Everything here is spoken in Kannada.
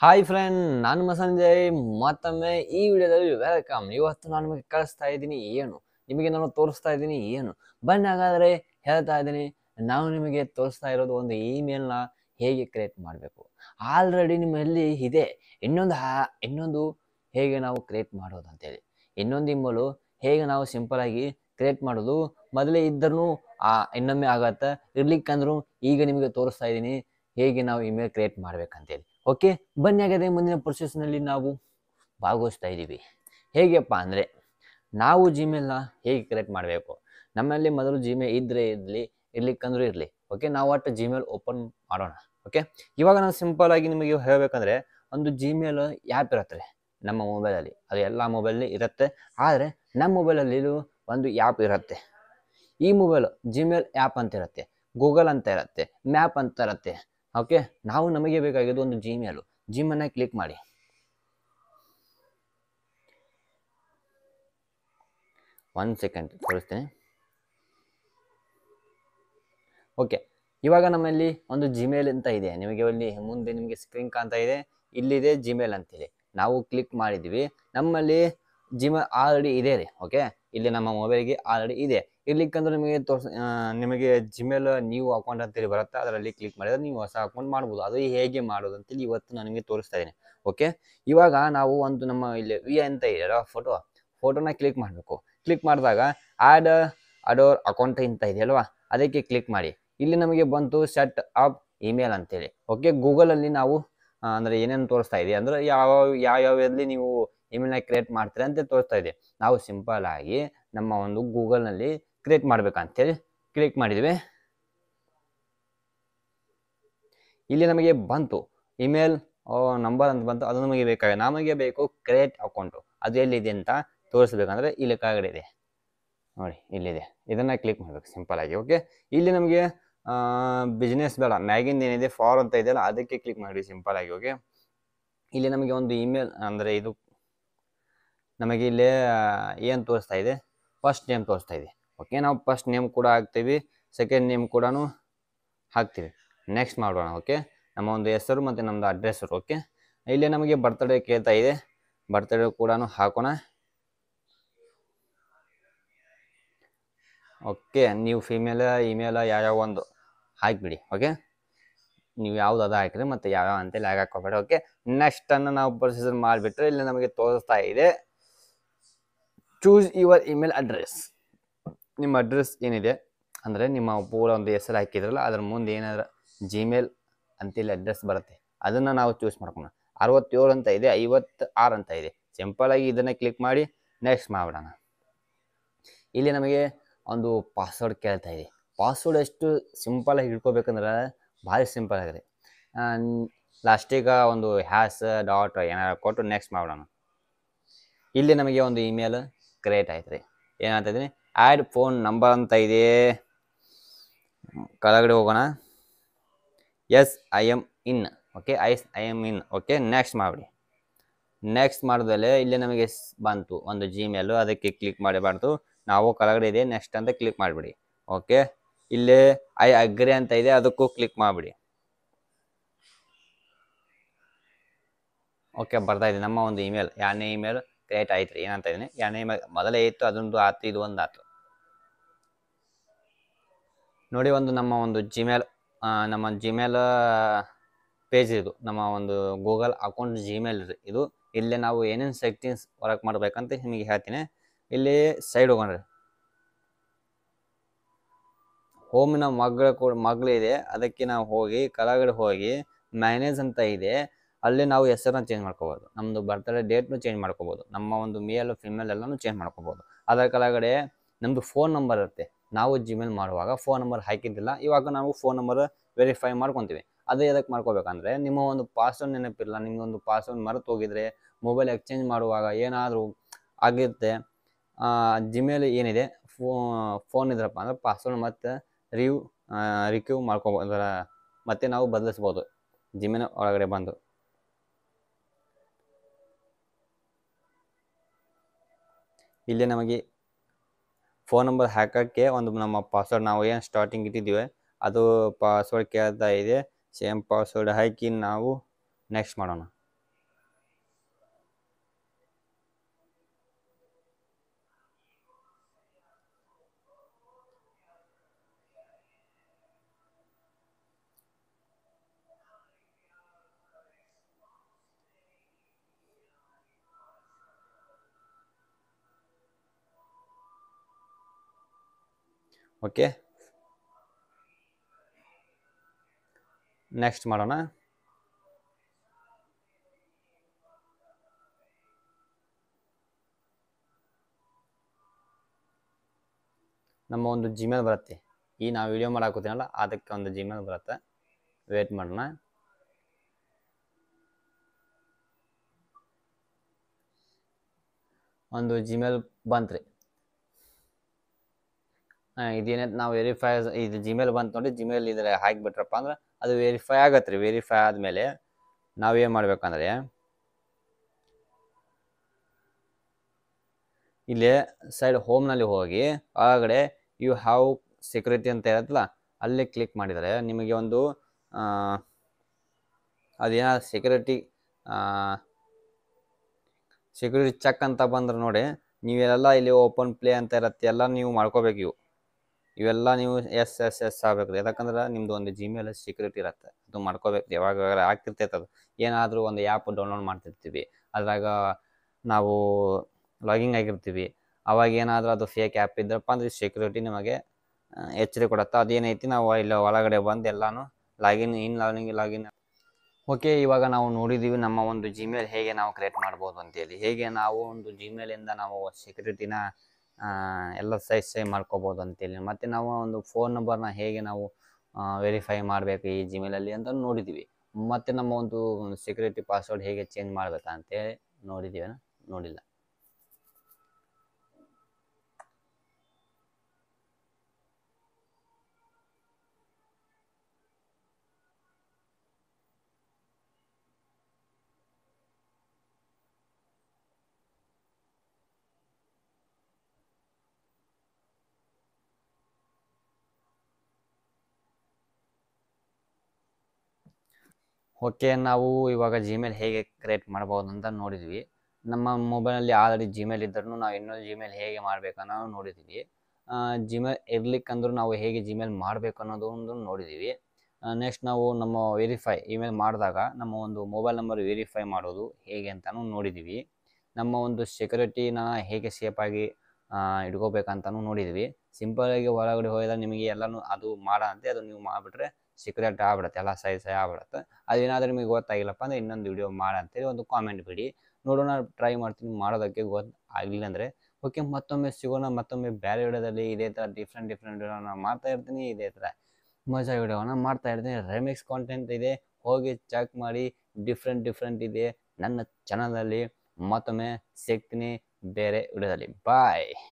ಹಾಯ್ ಫ್ರೆಂಡ್ ನಾನು ಮಸಂಜಯ್ ಮತ್ತೊಮ್ಮೆ ಈ ವಿಡಿಯೋದಲ್ಲಿ ವೆಲ್ಕಮ್ ಇವತ್ತು ನಾನು ನಿಮಗೆ ಕಳಿಸ್ತಾ ಇದ್ದೀನಿ ಏನು ನಿಮಗೆ ನಾನು ತೋರಿಸ್ತಾ ಇದ್ದೀನಿ ಏನು ಬನ್ನಿ ಹಾಗಾದರೆ ಹೇಳ್ತಾ ಇದ್ದೀನಿ ನಾವು ನಿಮಗೆ ತೋರಿಸ್ತಾ ಇರೋದು ಒಂದು ಇಮೇಲ್ನ ಹೇಗೆ ಕ್ರಿಯೇಟ್ ಮಾಡಬೇಕು ಆಲ್ರೆಡಿ ನಿಮ್ಮಲ್ಲಿ ಇದೆ ಇನ್ನೊಂದು ಹಾ ಇನ್ನೊಂದು ಹೇಗೆ ನಾವು ಕ್ರಿಯೇಟ್ ಮಾಡೋದು ಅಂತೇಳಿ ಇನ್ನೊಂದು ಇಮೇಲು ಹೇಗೆ ನಾವು ಸಿಂಪಲ್ ಆಗಿ ಕ್ರಿಯೇಟ್ ಮಾಡೋದು ಮೊದಲೇ ಇದ್ದರೂ ಆ ಇನ್ನೊಮ್ಮೆ ಆಗತ್ತೆ ಇರ್ಲಿಕ್ಕಂದ್ರೂ ಈಗ ನಿಮಗೆ ತೋರಿಸ್ತಾ ಇದ್ದೀನಿ ಹೇಗೆ ನಾವು ಇಮೇಲ್ ಕ್ರಿಯೇಟ್ ಮಾಡ್ಬೇಕಂತೇಳಿ ಓಕೆ ಬನ್ನಿ ಹಾಗಾದ್ರೆ ಮುಂದಿನ ಪ್ರೊಸೆಸ್ನಲ್ಲಿ ನಾವು ಭಾಗವಹಿಸ್ತಾ ಇದ್ದೀವಿ ಹೇಗೆಪ್ಪ ಅಂದರೆ ನಾವು ಜಿಮೇಲ್ನ ಹೇಗೆ ಕ್ರಿಯೇಟ್ ಮಾಡಬೇಕು ನಮ್ಮಲ್ಲಿ ಮೊದಲು ಜಿಮೇಲ್ ಇದ್ದರೆ ಇರಲಿ ಇರ್ಲಿಕ್ಕಂದ್ರೂ ಇರಲಿ ಓಕೆ ನಾವು ಒಟ್ಟು ಜಿಮೇಲ್ ಓಪನ್ ಮಾಡೋಣ ಓಕೆ ಇವಾಗ ನಾವು ಸಿಂಪಲ್ ಆಗಿ ನಿಮಗೆ ಹೇಳಬೇಕಂದ್ರೆ ಒಂದು ಜಿಮೇಲ್ ಆ್ಯಪ್ ಇರುತ್ತೆ ನಮ್ಮ ಮೊಬೈಲಲ್ಲಿ ಅದು ಎಲ್ಲ ಮೊಬೈಲಲ್ಲಿ ಇರುತ್ತೆ ಆದರೆ ನಮ್ಮ ಮೊಬೈಲಲ್ಲಿ ಒಂದು ಆ್ಯಪ್ ಇರುತ್ತೆ ಈ ಮೊಬೈಲ್ ಜಿಮೇಲ್ ಆ್ಯಪ್ ಅಂತ ಇರುತ್ತೆ ಗೂಗಲ್ ಅಂತ ಇರುತ್ತೆ ಮ್ಯಾಪ್ ಅಂತ ಇರುತ್ತೆ ಓಕೆ ನಾವು ನಮಗೆ ಬೇಕಾಗಿದ್ದು ಒಂದು ಜಿಮೇಲು ಜಿಮನ್ನ ಕ್ಲಿಕ್ ಮಾಡಿ ಒನ್ ಸೆಕೆಂಡ್ ತೋರಿಸ್ತೀನಿ ಓಕೆ ಇವಾಗ ನಮ್ಮಲ್ಲಿ ಒಂದು ಜಿಮೇಲ್ ಅಂತ ಇದೆ ನಿಮಗೆ ಅಲ್ಲಿ ಮುಂದೆ ನಿಮಗೆ ಸ್ಕ್ರೀನ್ ಕಾಣ್ತಾ ಇದೆ ಇಲ್ಲಿದೆ ಜಿಮೇಲ್ ಅಂತೇಳಿ ನಾವು ಕ್ಲಿಕ್ ಮಾಡಿದ್ವಿ ನಮ್ಮಲ್ಲಿ ಜಿಮೇಲ್ ಆಲ್ರೆಡಿ ಇದೆ ರೀ ಓಕೆ ಇಲ್ಲಿ ನಮ್ಮ ಮೊಬೈಲ್ಗೆ ಆಲ್ರೆಡಿ ಇದೆ ಇರ್ಲಿಕ್ಕಂದ್ರೆ ನಿಮಗೆ ತೋರ್ಸ ಆ, ನಿಮಗೆ ಜಿಮೇಲ್ ನ್ಯೂ ಅಕೌಂಟ್ ಅಂತೇಳಿ ಬರುತ್ತೆ ಅದರಲ್ಲಿ ಕ್ಲಿಕ್ ಮಾಡಿದ್ರೆ ನೀವು ಹೊಸ ಅಕೌಂಟ್ ಮಾಡ್ಬೋದು ಅದು ಹೇಗೆ ಮಾಡೋದು ಅಂತೇಳಿ ಇವತ್ತು ನಾನು ನಿಮಗೆ ತೋರಿಸ್ತಾ ಇದ್ದೀನಿ ಓಕೆ ಇವಾಗ ನಾವು ಒಂದು ನಮ್ಮ ಇಲ್ಲಿ ವಿ ಅಂತ ಇದೆ ಫೋಟೋ ಫೋಟೋನ ಕ್ಲಿಕ್ ಮಾಡಬೇಕು ಕ್ಲಿಕ್ ಮಾಡಿದಾಗ ಆ್ಯಡ್ ಅಡೋರ್ ಅಕೌಂಟ್ ಅಂತ ಇದೆ ಅಲ್ವಾ ಅದಕ್ಕೆ ಕ್ಲಿಕ್ ಮಾಡಿ ಇಲ್ಲಿ ನಮಗೆ ಬಂತು ಸೆಟ್ ಅಪ್ ಇಮೇಲ್ ಅಂತೇಳಿ ಓಕೆ ಗೂಗಲಲ್ಲಿ ನಾವು ಆ, ಅಂದ್ರೆ ಏನೇನು ತೋರಿಸ್ತಾ ಇದೆ ಅಂದ್ರೆ ಯಾವ ಯಾವ್ಯಾವಲ್ಲಿ ನೀವು ಇಮೇಲ್ನ ಕ್ರಿಯೇಟ್ ಮಾಡ್ತೀರಾ ಅಂತ ತೋರಿಸ್ತಾ ಇದೆ ನಾವು ಸಿಂಪಲ್ ಆಗಿ ನಮ್ಮ ಒಂದು ಗೂಗಲ್ನಲ್ಲಿ ಕ್ರಿಯೇಟ್ ಮಾಡ್ಬೇಕಂತೇಳಿ ಕ್ಲಿಕ್ ಮಾಡಿದ್ವಿ ಇಲ್ಲಿ ನಮಗೆ ಬಂತು ಇಮೇಲ್ ನಂಬರ್ ಅಂತ ಬಂತು ಅದು ನಮಗೆ ಬೇಕಾಗಿದೆ ನಮಗೆ ಬೇಕು ಕ್ರಿಯೇಟ್ ಅಕೌಂಟು ಅದು ಎಲ್ಲಿದೆ ಅಂತ ತೋರಿಸ್ಬೇಕಂದ್ರೆ ಇಲ್ಲಿ ಕೆಳಗಡೆ ಇದೆ ನೋಡಿ ಇಲ್ಲಿದೆ ಇದನ್ನ ಕ್ಲಿಕ್ ಮಾಡ್ಬೇಕು ಸಿಂಪಲ್ ಆಗಿ ಓಕೆ ಇಲ್ಲಿ ನಮಗೆ ಬಿಸ್ನೆಸ್ ಬೇಡ ಮ್ಯಾಗಿಂದ ಏನಿದೆ ಫಾರ್ ಅಂತ ಇದೆಯಲ್ಲ ಅದಕ್ಕೆ ಕ್ಲಿಕ್ ಮಾಡಿ ಸಿಂಪಲ್ ಆಗಿ ಓಕೆ ಇಲ್ಲಿ ನಮಗೆ ಒಂದು ಇಮೇಲ್ ಅಂದರೆ ಇದು ನಮಗೆ ಇಲ್ಲಿ ಏನು ತೋರಿಸ್ತಾ ಇದೆ ಫಸ್ಟ್ ನೇಮ್ ತೋರಿಸ್ತಾ ಇದೆ ಓಕೆ ನಾವು ಫಸ್ಟ್ ನೇಮ್ ಕೂಡ ಹಾಕ್ತೀವಿ ಸೆಕೆಂಡ್ ನೇಮ್ ಕೂಡ ಹಾಕ್ತೀವಿ ನೆಕ್ಸ್ಟ್ ಮಾಡೋಣ ಓಕೆ ನಮ್ಮ ಒಂದು ಹೆಸರು ಮತ್ತು ನಮ್ಮದು ಅಡ್ರೆಸ್ಸು ಓಕೆ ಇಲ್ಲಿ ನಮಗೆ ಬರ್ತಡೇ ಕೇಳ್ತಾ ಇದೆ ಬರ್ತಡೇ ಕೂಡ ಹಾಕೋಣ ಓಕೆ ನೀವು ಫಿಮೇಲ ಇಮೇಲ ಯಾವ್ಯಾವ ಒಂದು ಹಾಕಿಬಿಡಿ ಓಕೆ ನೀವು ಯಾವ್ದು ಅದು ಹಾಕಿರಿ ಮತ್ತು ಯಾವ್ಯಾವ ಅಂತೇಳಿ ಹಾಕೋಬೇಡಿ ಓಕೆ ನೆಕ್ಸ್ಟ್ ಅನ್ನು ನಾವು ಪ್ರೊಸೀಜರ್ ಮಾಡಿಬಿಟ್ರೆ ಇಲ್ಲಿ ನಮಗೆ ತೋರಿಸ್ತಾ ಇದೆ ಚೂಸ್ ಯುವರ್ ಇಮೇಲ್ ಅಡ್ರೆಸ್ ನಿಮ್ಮ ಅಡ್ರೆಸ್ ಏನಿದೆ ಅಂದರೆ ನಿಮ್ಮ ಪೂರ ಒಂದು ಹೆಸರು ಹಾಕಿದ್ರಲ್ಲ ಅದ್ರ ಮುಂದೆ ಏನಾದ್ರು ಜಿಮೇಲ್ ಅಂತೇಳಿ ಅಡ್ರೆಸ್ ಬರುತ್ತೆ ಅದನ್ನು ನಾವು ಚೂಸ್ ಮಾಡ್ಕೋಣ ಅರವತ್ತೇಳು ಅಂತ ಇದೆ ಐವತ್ತು ಆರು ಅಂತ ಇದೆ ಸಿಂಪಲ್ ಆಗಿ ಇದನ್ನು ಕ್ಲಿಕ್ ಮಾಡಿ ನೆಕ್ಸ್ಟ್ ಮಾಡ್ಬಿಡೋಣ ಇಲ್ಲಿ ನಮಗೆ ಒಂದು ಪಾಸ್ವರ್ಡ್ ಕೇಳ್ತಾ ಇದೆ ಪಾಸ್ವರ್ಡ್ ಎಷ್ಟು ಸಿಂಪಲಾಗಿ ಹಿಡ್ಕೋಬೇಕಂದ್ರೆ ಭಾರಿ ಸಿಂಪಲ್ ಆಗಿದೆ ಲಾಸ್ಟಿಗೆ ಒಂದು ಹ್ಯಾಸ್ ಡಾಟ್ ಏನಾರು ಕೊಟ್ಟು ನೆಕ್ಸ್ಟ್ ಮಾಡೋಣ ಇಲ್ಲಿ ನಮಗೆ ಒಂದು ಇಮೇಲ್ ಕ್ರಿಯೇಟ್ ಆಯ್ತು ರೀ ಏನಂತ ಇದ್ದೀನಿ ಆ್ಯಡ್ ಫೋನ್ ನಂಬರ್ ಅಂತ ಇದೆ ಕೆಳಗಡೆ ಹೋಗೋಣ yes I'm in okay yes I'm in okay next ಮಾಡಿಬಿಡಿ ನೆಕ್ಸ್ಟ್ ಮಾಡಿದ್ಮೇಲೆ ಇಲ್ಲಿ ನಮಗೆ ಸ್- ಬಂತು ಒಂದು ಜಿಮೇಲು ಅದಕ್ಕೆ ಕ್ಲಿಕ್ ಮಾಡಬಾರ್ದು ನಾವು ಕೆಳಗಡೆ ಇದೆ ನೆಕ್ಸ್ಟ್ ಅಂತ ಕ್ಲಿಕ್ ಮಾಡಿಬಿಡಿ ಓಕೆ ಇಲ್ಲಿ ಐ ಅಗ್ರಿ ಅಂತ ಇದೆ ಅದಕ್ಕೂ ಕ್ಲಿಕ್ ಮಾಡಿಬಿಡಿ ಓಕೆ ಬರ್ತಾ ಇದೆ ನಮ್ಮ ಒಂದು ಇಮೇಲ್ ಎರಡನೇ ಇಮೇಲ್ ಕ್ರಿಯೇಟ್ ಆಯ್ತು ರೀ ಏನಂತ ಇದೀನಿ ಎರಡನೇ ಇಮೇಲ್ ಮೊದಲೇ ಇತ್ತು ಅದೊಂದು ಆತು ಇದು ಒಂದು ಆತು ನೋಡಿ ಒಂದು ನಮ್ಮ ಒಂದು ಜಿಮೇಲ್ ನಮ್ಮ ಜಿಮೇಲ್ ಪೇಜ್ ಇದು ನಮ್ಮ ಒಂದು ಗೂಗಲ್ ಅಕೌಂಟ್ ಜಿಮೇಲ್ ಇದು ಇಲ್ಲಿ ನಾವು ಏನೇನು ಸೆಟ್ಟಿಂಗ್ಸ್ ವರ್ಕ್ ಮಾಡ್ಬೇಕಂತ ನಿಮಗೆ ಹೇಳ್ತೀನಿ ಇಲ್ಲಿ ಸೈಡ್ ಹೋಗೋಣ್ರಿ ಹೋಮಿನ ಮಗಳ ಕೂಡ ಮಗಳು ಇದೆ ಅದಕ್ಕೆ ನಾವು ಹೋಗಿ ಕೆಳಗಡೆ ಹೋಗಿ ಮ್ಯಾನೇಜ್ ಅಂತ ಇದೆ ಅಲ್ಲಿ ನಾವು ಹೆಸರನ್ನ ಚೇಂಜ್ ಮಾಡ್ಕೋಬೋದು ನಮ್ಮದು ಬರ್ತ್ಡೇ ಡೇಟ್ನು ಚೇಂಜ್ ಮಾಡ್ಕೋಬೋದು ನಮ್ಮ ಒಂದು ಮೇಲ್ ಫಿಮೇಲ್ ಎಲ್ಲನೂ ಚೇಂಜ್ ಮಾಡ್ಕೋಬೋದು ಅದರ ಕೆಳಗಡೆ ನಮ್ಮದು ಫೋನ್ ನಂಬರ್ ಇರುತ್ತೆ ನಾವು ಜಿಮೇಲ್ ಮಾಡುವಾಗ ಫೋನ್ ನಂಬರ್ ಹಾಕಿದ್ದಿಲ್ಲ ಇವಾಗ ನಾವು ಫೋನ್ ನಂಬರ್ ವೆರಿಫೈ ಮಾಡ್ಕೊತೀವಿ ಅದು ಎದಕ್ಕೆ ಮಾಡ್ಕೋಬೇಕಂದ್ರೆ ನಿಮ್ಮ ಒಂದು ಪಾಸ್ವರ್ಡ್ ನೆನಪಿಲ್ಲ ನಿಮ್ಮೊಂದು ಪಾಸ್ವರ್ಡ್ ಮರೆತು ಹೋಗಿದ್ರೆ ಮೊಬೈಲ್ ಎಕ್ಸ್ಚೇಂಜ್ ಮಾಡುವಾಗ ಏನಾದರೂ ಆಗಿರುತ್ತೆ ಜಿಮೇಲ್ ಏನಿದೆ ಫೋ ಫೋನ್ ಇದ್ರಪ್ಪ ಅಂದ್ರೆ ಪಾಸ್ವರ್ಡ್ ಮತ್ತು ರಿವ್ ರಿಕ್ಯೂ ಮಾಡ್ಕೋಬೋದು ಅದರ ಮತ್ತೆ ನಾವು ಬದಲಿಸ್ಬೋದು ಜಿಮೇಲ್ ಒಳಗಡೆ ಬಂದು ಇಲ್ಲಿ ನಮಗೆ ಫೋನ್ ನಂಬರ್ ಹಾಕೋಕ್ಕೆ ಒಂದು ನಮ್ಮ ಪಾಸ್ವರ್ಡ್ ನಾವು ಏನು ಸ್ಟಾರ್ಟಿಂಗ್ ಇಟ್ಟಿದ್ದೀವಿ ಅದು ಪಾಸ್ವರ್ಡ್ ಕೇಳ್ತಾ ಇದೆ ಸೇಮ್ ಪಾಸ್ವರ್ಡ್ ಹಾಕಿ ನಾವು ನೆಕ್ಸ್ಟ್ ಮಾಡೋಣ ಓಕೆ ನೆಕ್ಸ್ಟ್ ಮಾಡೋಣ ನಮ್ಮ ಒಂದು ಜಿಮೇಲ್ ಬರುತ್ತೆ ಈ ನಾವು ವಿಡಿಯೋ ಮಾಡಾಕೋತೀನಲ್ಲ ಅದಕ್ಕೆ ಒಂದು ಜಿಮೇಲ್ ಬರುತ್ತೆ ವೇಟ್ ಮಾಡೋಣ ಒಂದು ಜಿಮೇಲ್ ಬಂತ್ರಿ ಇದೇನೈತೆ ನಾವು ವೆರಿಫೈ ಇದು ಜಿಮೇಲ್ ಬಂತು ನೋಡಿ ಜಿಮೇಲ್ ಇದ್ರೆ ಹಾಕಿಬಿಟ್ರಪ್ಪ ಅಂದ್ರೆ ಅದು ವೆರಿಫೈ ಆಗತ್ತೆ ರೀ ವೆರಿಫೈ ಆದಮೇಲೆ ನಾವೇನು ಮಾಡ್ಬೇಕಂದ್ರೆ ಇಲ್ಲಿ ಸೈಡ್ ಹೋಮ್ನಲ್ಲಿ ಹೋಗಿ ಒಳಗಡೆ ಯು ಹ್ಯಾವ್ ಸೆಕ್ಯೂರಿಟಿ ಅಂತ ಇರತ್ತಲ್ಲ ಅಲ್ಲಿ ಕ್ಲಿಕ್ ಮಾಡಿದರೆ ನಿಮಗೆ ಒಂದು ಅದೇನ ಸೆಕ್ಯೂರಿಟಿ ಸೆಕ್ಯೂರಿಟಿ ಚೆಕ್ ಅಂತ ಬಂದ್ರೆ ನೋಡಿ ನೀವೆಲ್ಲ ಇಲ್ಲಿ ಓಪನ್ ಪ್ಲೇ ಅಂತ ಇರತ್ತೆ ಎಲ್ಲ ನೀವು ಮಾಡ್ಕೋಬೇಕು ಇವು ಇವೆಲ್ಲ ನೀವು ಎಸ್ ಎಸ್ ಎಸ್ ಆಗ್ಬೇಕು ಯಾಕಂದ್ರೆ ನಿಮ್ದು ಒಂದು ಜಿಮೇಲ್ ಸೆಕ್ಯೂರಿಟಿ ಇರುತ್ತೆ ಅದು ಮಾಡ್ಕೋಬೇಕು ಯಾವಾಗ ಆಗ್ತಿರ್ತೈತೆ ಅದು ಏನಾದರೂ ಒಂದು ಆ್ಯಪ್ ಡೌನ್ಲೋಡ್ ಮಾಡ್ತಿರ್ತೀವಿ ಅದ್ರಾಗ ನಾವು ಲಾಗಿಂಗ್ ಆಗಿರ್ತೀವಿ ಅವಾಗ ಏನಾದರೂ ಅದು ಫೇಕ್ ಆ್ಯಪ್ ಇದ್ರಪ್ಪ ಅಂದ್ರೆ ಸೆಕ್ಯೂರಿಟಿ ನಿಮಗೆ ಆ, ಎಚ್ಚರಿಕೆ ಕೊಡುತ್ತೆ ಅದೇನೈತಿ ನಾವು ಇಲ್ಲಿ ಒಳಗಡೆ ಬಂದು ಎಲ್ಲಾನು login in login login okay ಇವಾಗ ನಾವು ನೋಡಿದ್ದೀವಿ ನಮ್ಮ ಒಂದು ಜಿಮೇಲ್ ಹೇಗೆ ನಾವು ಕ್ರಿಯೇಟ್ ಮಾಡ್ಬೋದು ಅಂತೇಳಿ ಹೇಗೆ ನಾವು ಒಂದು ಜಿಮೇಲಿಂದ ನಾವು ಸೆಕ್ಯೂರಿಟಿನ ಎಲ್ಲ ಸೈಜ್ ಸೈ ಮಾಡ್ಕೋಬೋದು ಅಂತೇಳಿ ಮತ್ತು ನಾವು ಒಂದು ಫೋನ್ ನಂಬರ್ನ ಹೇಗೆ ನಾವು ವೆರಿಫೈ ಮಾಡಬೇಕು ಈ ಜಿಮೇಲಲ್ಲಿ ಅಂತ ನೋಡಿದ್ದೀವಿ ಮತ್ತು ನಮ್ಮ ಒಂದು ಸೆಕ್ಯೂರಿಟಿ ಪಾಸ್ವರ್ಡ್ ಹೇಗೆ ಚೇಂಜ್ ಮಾಡ್ಬೇಕಾ ಅಂತೇಳಿ ನೋಡಿದ್ದೀವಿ ನೋಡಿಲ್ಲ ಓಕೆ ನಾವು ಇವಾಗ ಜಿಮೇಲ್ ಹೇಗೆ ಕ್ರಿಯೇಟ್ ಮಾಡ್ಬೋದು ಅಂತ ನೋಡಿದ್ವಿ ನಮ್ಮ ಮೊಬೈಲಲ್ಲಿ ಆಲ್ರೆಡಿ ಜಿಮೇಲ್ ಇದ್ರೂ ನಾವು ಇನ್ನೊಂದು ಜಿಮೇಲ್ ಹೇಗೆ ಮಾಡ್ಬೇಕನ್ನೋ ನೋಡಿದ್ವಿ ಜಿಮೇಲ್ ಇರ್ಲಿಕ್ಕಂದ್ರೂ ನಾವು ಹೇಗೆ ಜಿಮೇಲ್ ಮಾಡಬೇಕು ಅನ್ನೋದು ಒಂದು ನೋಡಿದ್ದೀವಿ ನೆಕ್ಸ್ಟ್ ನಾವು ನಮ್ಮ ವೆರಿಫೈ ಇಮೇಲ್ ಮಾಡಿದಾಗ ನಮ್ಮ ಒಂದು ಮೊಬೈಲ್ ನಂಬರ್ ವೆರಿಫೈ ಮಾಡೋದು ಹೇಗೆ ಅಂತಲೂ ನೋಡಿದ್ದೀವಿ ನಮ್ಮ ಒಂದು ಸೆಕ್ಯೂರಿಟಿನ ಹೇಗೆ ಸೇಫಾಗಿ ಇಟ್ಕೋಬೇಕಂತಲೂ ನೋಡಿದ್ವಿ ಸಿಂಪಲಾಗಿ ಹೊರಗಡೆ ಹೋದಾಗ ನಿಮಗೆ ಎಲ್ಲನೂ ಅದು ಮಾಡಂತೆ ಅದು ನೀವು ಮಾಡಿಬಿಟ್ರೆ ಸೆಕ್ಯೂರಿಟಿ ಆಗ್ಬಿಡುತ್ತೆ ಎಲ್ಲ ಸೈ ಸೈ ಆಗ್ಬಿಡುತ್ತೆ ಅದೇನಾದರೂ ನಿಮಗೆ ಗೊತ್ತಾಗಿಲ್ಲಪ್ಪ ಅಂದರೆ ಇನ್ನೊಂದು ವಿಡಿಯೋ ಮಾಡಂತೇಳಿ ಒಂದು ಕಾಮೆಂಟ್ ಬಿಡಿ ನೋಡೋಣ ಟ್ರೈ ಮಾಡ್ತೀನಿ ಮಾಡೋದಕ್ಕೆ ಗೊತ್ತು ಆಗಲಿಲ್ಲ ಅಂದರೆ ಓಕೆ ಮತ್ತೊಮ್ಮೆ ಸಿಗೋಣ ಮತ್ತೊಮ್ಮೆ ಬೇರೆ ವಿಡಿಯೋದಲ್ಲಿ ಇದೇ ಥರ ಡಿಫ್ರೆಂಟ್ ಡಿಫ್ರೆಂಟ್ ವಿಡಿಯೋನ ಮಾಡ್ತಾ ಇರ್ತೀನಿ ಇದೇ ಥರ ಮಜಾ ವಿಡಿಯೋನ ಮಾಡ್ತಾ ಇರ್ತೀನಿ ರೆಮಿಕ್ಸ್ ಕಾಂಟೆಂಟ್ ಇದೆ ಹೋಗಿ ಚೆಕ್ ಮಾಡಿ ಡಿಫ್ರೆಂಟ್ ಡಿಫ್ರೆಂಟ್ ಇದೆ ನನ್ನ ಚಾನಲಲ್ಲಿ ಮತ್ತೊಮ್ಮೆ ಸಿಗ್ತೀನಿ ಬೇರೆ ವಿಡಿಯೋದಲ್ಲಿ ಬಾಯ್